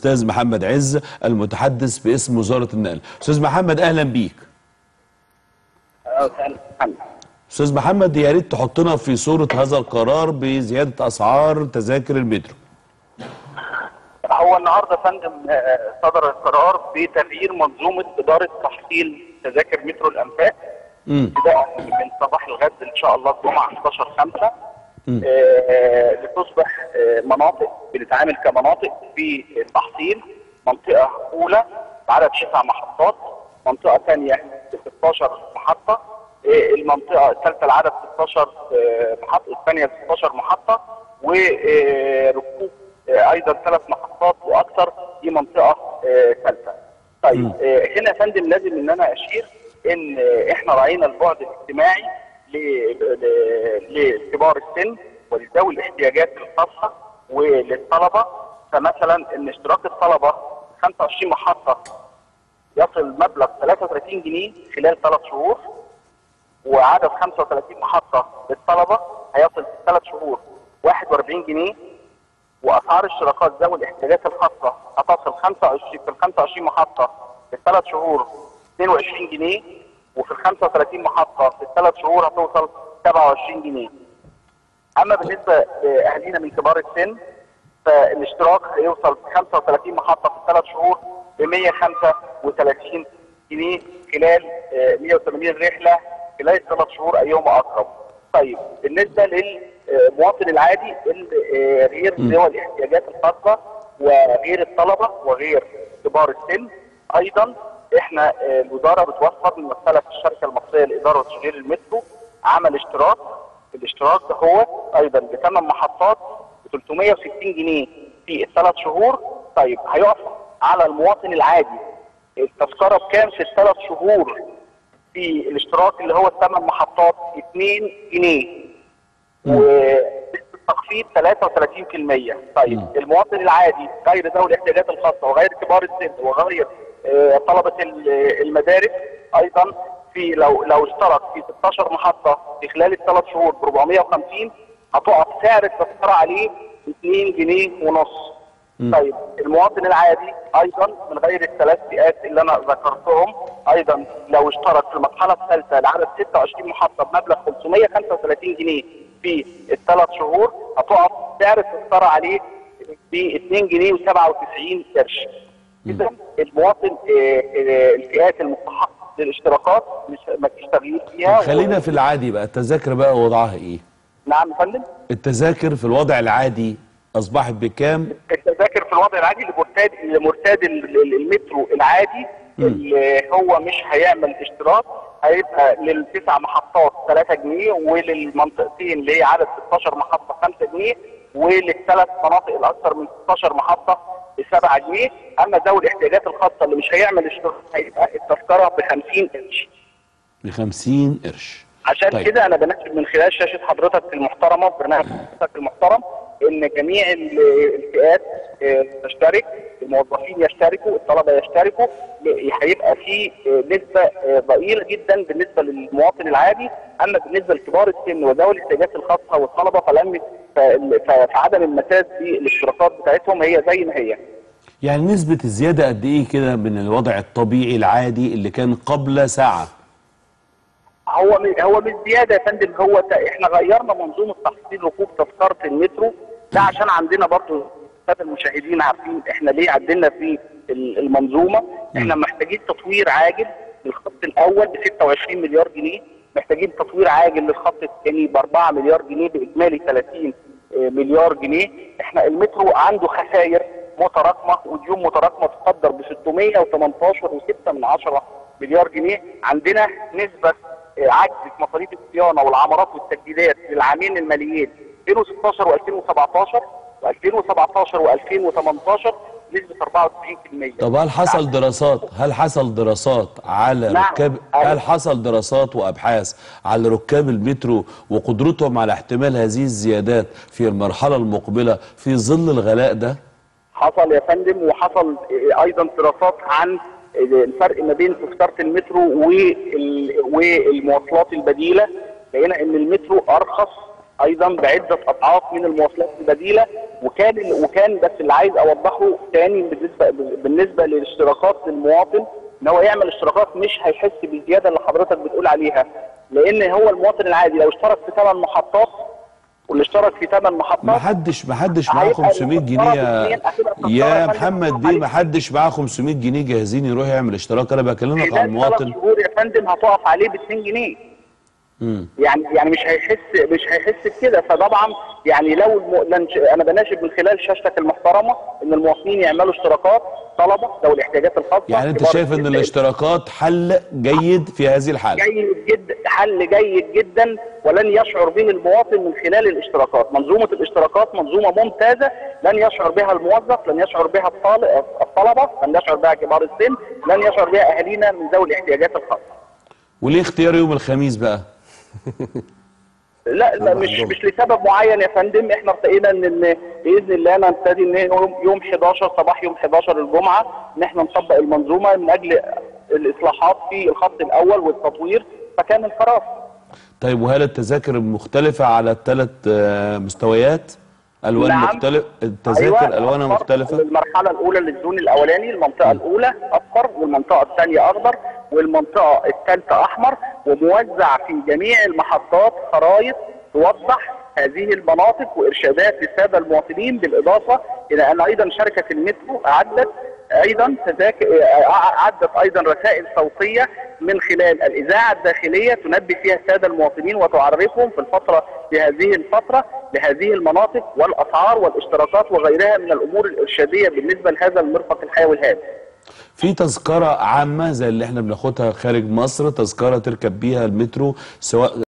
استاذ محمد عز المتحدث باسم وزاره النقل استاذ محمد اهلا بيك استاذ محمد يا ريت تحطنا في صوره هذا القرار بزياده اسعار تذاكر المترو هو النهارده يا فندم آه، صدر القرار بتغيير منظومه اداره تحصيل تذاكر مترو الانفاق امم ابتداء من صباح الغد ان شاء الله الجمعه 11 5 لتصبح آه، مناطق بنتعامل كمناطق في التحصيل منطقه اولى بعدد تسع محطات منطقه ثانيه ب 16 محطه آه، المنطقه الثالثه العدد 16 آه، محطه الثانيه 16 محطه وركوب ايضا ثلاث محطات واكثر دي منطقه آه، ثالثه. طيب آه، هنا يا فندم لازم ان انا اشير ان آه، احنا راعينا البعد الاجتماعي ل- ل- لكبار السن ولذوي الاحتياجات الخاصه وللطلبه فمثلا ان اشتراك الطلبه 25 محطه يصل مبلغ 33 جنيه خلال ثلاث شهور وعدد 35 محطه للطلبه هيصل في ثلاث شهور 41 جنيه واسعار اشتراكات ذوي الاحتياجات الخاصه هتصل 25 في ال 25 محطه في الثلاث شهور 22 جنيه وفي ال 35 محطه في الثلاث شهور هتوصل 27 جنيه. اما بالنسبه لاهالينا من كبار السن فالاشتراك هيوصل في 35 محطه في الثلاث شهور ب 135 جنيه خلال آه، 180 رحله خلال الثلاث شهور ايهما اقرب. طيب بالنسبه للمواطن العادي اللي آه، غير ذوي الاحتياجات الخاصه وغير الطلبه وغير كبار السن ايضا احنا آه، الوزاره بتوفر ممثله في الشركه المصريه لاداره وتشغيل المترو عمل اشتراك الاشتراك ده هو ايضا بثمان محطات ب 360 جنيه في الثلاث شهور طيب هيقف على المواطن العادي التذكره بكام في الثلاث شهور في الاشتراك اللي هو الثمان محطات 2 جنيه والتخفيض 33% طيب المواطن العادي غير ذوي الاحتياجات الخاصه وغير كبار السن وغير آه، طلبه ال- المدارس ايضا في لو لو اشترك في 16 محطه في خلال الثلاث شهور ب 450 هتقف سعر التذكره عليه 2 جنيه ونص طيب المواطن العادي ايضا من غير الثلاث فئات اللي انا ذكرتهم ايضا لو اشترك في المرحله الثالثه لعدد 26 محطه بمبلغ 535 جنيه في الثلاث شهور هتقف سعر التذكره عليه ب 2 جنيه و97 قرش. اذا المواطن آه، آه، الفئات المستحقه للاشتراكات مش ما فيش تغيير فيها خلينا في العادي بقى التذاكر بقى وضعها ايه نعم يا فندم التذاكر في الوضع العادي اصبحت بكام التذاكر في الوضع العادي لمرتاد لمرتاد ال- ال- المترو العادي اللي هو مش هيعمل اشتراك هيبقى للتسع محطات 3 جنيه وللمنطقتين اللي هي عدد 16 محطه 5 جنيه وللثلاث مناطق الاكثر من 16 محطه ب 7 جنيه اما ذوي الاحتياجات الخاصه اللي مش هيعمل اشتراك هيبقى التذكره ب 50 قرش ب 50 قرش عشان طيب. كده انا بناشد من خلال شاشه حضرتك المحترمه برنامج حضرتك المحترم ان جميع ال- الفئات آه، تشترك الموظفين يشتركوا الطلبه يشتركوا ل- هيبقى في آه، نسبه آه، ضئيله جدا بالنسبه للمواطن العادي اما بالنسبه لكبار السن وذوي الاحتياجات الخاصه والطلبه فلم ف- ف- فعدم المساس بالاشتراكات بتاعتهم هي زي ما هي يعني نسبة الزيادة قد ايه كده من الوضع الطبيعي العادي اللي كان قبل ساعة هو م- هو مش زياده يا فندم هو ت- احنا غيرنا منظومه تحصيل ركوب تذكره المترو ده عشان عندنا برضو الساده المشاهدين عارفين احنا ليه عدلنا في ال- المنظومه احنا محتاجين تطوير عاجل للخط الاول ب 26 مليار جنيه محتاجين تطوير عاجل للخط الثاني ب 4 مليار جنيه باجمالي 30 آه، مليار جنيه احنا المترو عنده خسائر متراكمه وديون متراكمه تقدر ب 618.6 من 10 مليار جنيه عندنا نسبه آه، عجز في مصاريف الصيانه والعمارات والتجديدات للعامين الماليين 2016 و2017 و2017 و2018 نسبه 94% طب هل حصل دراسات هل حصل دراسات على نعم. ركاب أيوة. هل حصل دراسات وابحاث على ركاب المترو وقدرتهم على احتمال هذه الزيادات في المرحلة المقبلة في ظل الغلاء ده حصل يا فندم وحصل آه، ايضا دراسات عن آه، الفرق ما بين تذكره المترو وال- والمواصلات البديله لقينا ان المترو ارخص ايضا بعده اضعاف من المواصلات البديله وكان وكان بس اللي عايز اوضحه تاني بالنسبه بالنسبه للاشتراكات للمواطن ان هو يعمل اشتراكات مش هيحس بالزياده اللي حضرتك بتقول عليها لان هو المواطن العادي لو اشترك في ثمان محطات واللي اشترك في ثمان محطات ما حدش ما حدش معاه هيبقى 500 جنيه يا, المفترض اتنين أكيد يا هتختار محمد فندم بيه ما حدش معاه 500 جنيه جاهزين يروح يعمل اشتراك انا بكلمك عن خلال ثلاث المواطن شهور يا فندم هتقف عليه ب 2 جنيه مم. يعني يعني مش هيحس مش هيحس بكده فطبعا يعني لو الم... لن... انا بناشد من خلال شاشتك المحترمه ان المواطنين يعملوا اشتراكات طلبه ذوي الاحتياجات الخاصه يعني انت كبار شايف ان السن. الاشتراكات حل جيد في هذه الحاله جيد جدا حل جيد جدا ولن يشعر به المواطن من خلال الاشتراكات منظومه الاشتراكات منظومه ممتازه لن يشعر بها الموظف لن يشعر بها الطال- الطلبه لن يشعر بها كبار السن لن يشعر بها اهالينا من ذوي الاحتياجات الخاصه وليه اختيار يوم الخميس بقى لا لا مش مش لسبب معين يا فندم احنا ارتقينا ان إن باذن الله نبتدي ان يوم يوم 11 صباح يوم 11 الجمعه ان احنا نطبق المنظومه من اجل الاصلاحات في الخط الاول والتطوير فكان القرار طيب وهل التذاكر مختلفه على الثلاث مستويات الوان نعم. مختلف التذاكر الوانها أصفر مختلفه المرحله الاولى للزون الاولاني المنطقه الاولى اصفر والمنطقه الثانيه اخضر والمنطقه الثالثه احمر وموزع في جميع المحطات خرائط توضح هذه المناطق وارشادات للساده المواطنين بالاضافه الى ان ايضا شركه المترو اعدت ايضا تذاكر اعدت ايضا رسائل صوتيه من خلال الاذاعه الداخليه تنبه فيها الساده المواطنين وتعرفهم في الفتره في هذه الفتره لهذه المناطق والاسعار والاشتراكات وغيرها من الامور الارشاديه بالنسبه لهذا المرفق الحيوي الهام. في تذكره عامه زي اللي احنا بناخدها خارج مصر تذكره تركب بيها المترو سواء